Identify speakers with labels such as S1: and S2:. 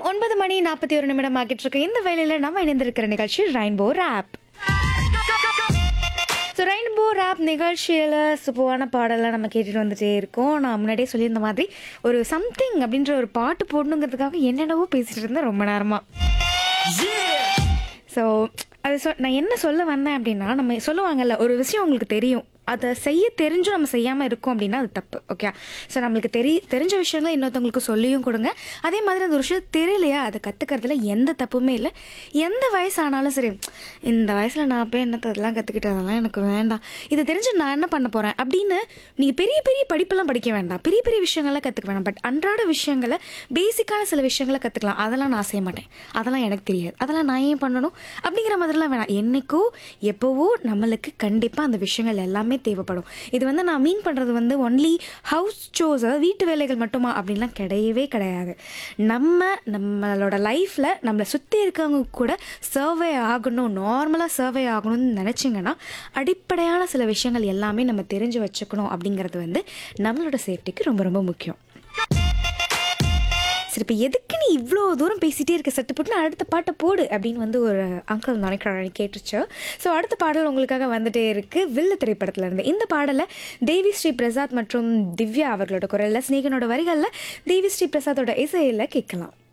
S1: ஒன்பது மணி நாற்பத்தி ஒரு நிமிடம் ஆகிட்டு இருக்கு இந்த வேலையில் நம்ம இணைந்திருக்கிற நிகழ்ச்சி rainbow rap so rainbow rap நிகழ்ச்சியில் சூப்பரான பாடலாம் நம்ம கேட்டுட்டு வந்துட்டே இருக்கோம் நான் முன்னாடியே சொல்லியிருந்த மாதிரி ஒரு சம்திங் அப்படின்ற ஒரு பாட்டு போடணுங்கிறதுக்காக என்னென்னவோ பேசிட்டு இருந்தேன் ரொம்ப நேரமாக ஸோ அது சொ நான் என்ன சொல்ல வந்தேன் அப்படின்னா நம்ம சொல்லுவாங்கல்ல ஒரு விஷயம் உங்களுக்கு தெரியும் அதை செய்ய தெரிஞ்சும் நம்ம செய்யாமல் இருக்கோம் அப்படின்னா அது தப்பு ஓகே ஸோ நம்மளுக்கு தெரி தெரிஞ்ச விஷயங்களை இன்னொருத்தவங்களுக்கு சொல்லியும் கொடுங்க அதே மாதிரி அந்த ஒரு விஷயம் தெரியலையா அதை கற்றுக்கிறதுல எந்த தப்புமே இல்லை எந்த வயசானாலும் சரி இந்த வயசில் நான் போய் என்னத்தை அதெல்லாம் கற்றுக்கிட்டு அதெல்லாம் எனக்கு வேண்டாம் இது தெரிஞ்சு நான் என்ன பண்ண போகிறேன் அப்படின்னு நீங்கள் பெரிய பெரிய படிப்பெல்லாம் படிக்க வேண்டாம் பெரிய பெரிய விஷயங்கள்லாம் கற்றுக்க வேண்டாம் பட் அன்றாட விஷயங்களை பேசிக்கான சில விஷயங்களை கற்றுக்கலாம் அதெல்லாம் நான் செய்ய மாட்டேன் அதெல்லாம் எனக்கு தெரியாது அதெல்லாம் நான் ஏன் பண்ணணும் அப்படிங்கிற மாதிரிலாம் வேணாம் என்னைக்கோ எப்போவோ நம்மளுக்கு கண்டிப்பாக அந்த விஷயங்கள் எல்லாமே தேவைப்படும் இது வந்து நான் மீன் பண்ணுறது வந்து ஒன்லி ஹவுஸ் சோஸ் அதாவது வீட்டு வேலைகள் மட்டுமா அப்படின்லாம் கிடையவே கிடையாது நம்ம நம்மளோட லைஃப்பில் நம்மளை சுற்றி இருக்கவங்க கூட சர்வே ஆகணும் நார்மலாக சர்வே ஆகணும்னு நினச்சிங்கன்னா அடிப்படையான சில விஷயங்கள் எல்லாமே நம்ம தெரிஞ்சு வச்சுக்கணும் அப்படிங்கிறது வந்து நம்மளோட சேஃப்டிக்கு ரொம்ப ரொம்ப முக்கியம் சரி இப்போ எதுக்கு நீ இவ்வளோ தூரம் பேசிகிட்டே இருக்க சட்டு போட்டு அடுத்த பாட்டை போடு அப்படின்னு வந்து ஒரு அங்கிள் நினைக்கிறாரு கேட்டுச்சு ஸோ அடுத்த பாடல் உங்களுக்காக வந்துட்டே இருக்கு வில்லு திரைப்படத்துல இருந்து இந்த பாடலை தேவி ஸ்ரீ பிரசாத் மற்றும் திவ்யா அவர்களோட குரலில் ஸ்நேகனோட வரிகளில் தேவி ஸ்ரீ பிரசாத்தோட இசையில் கேட்கலாம்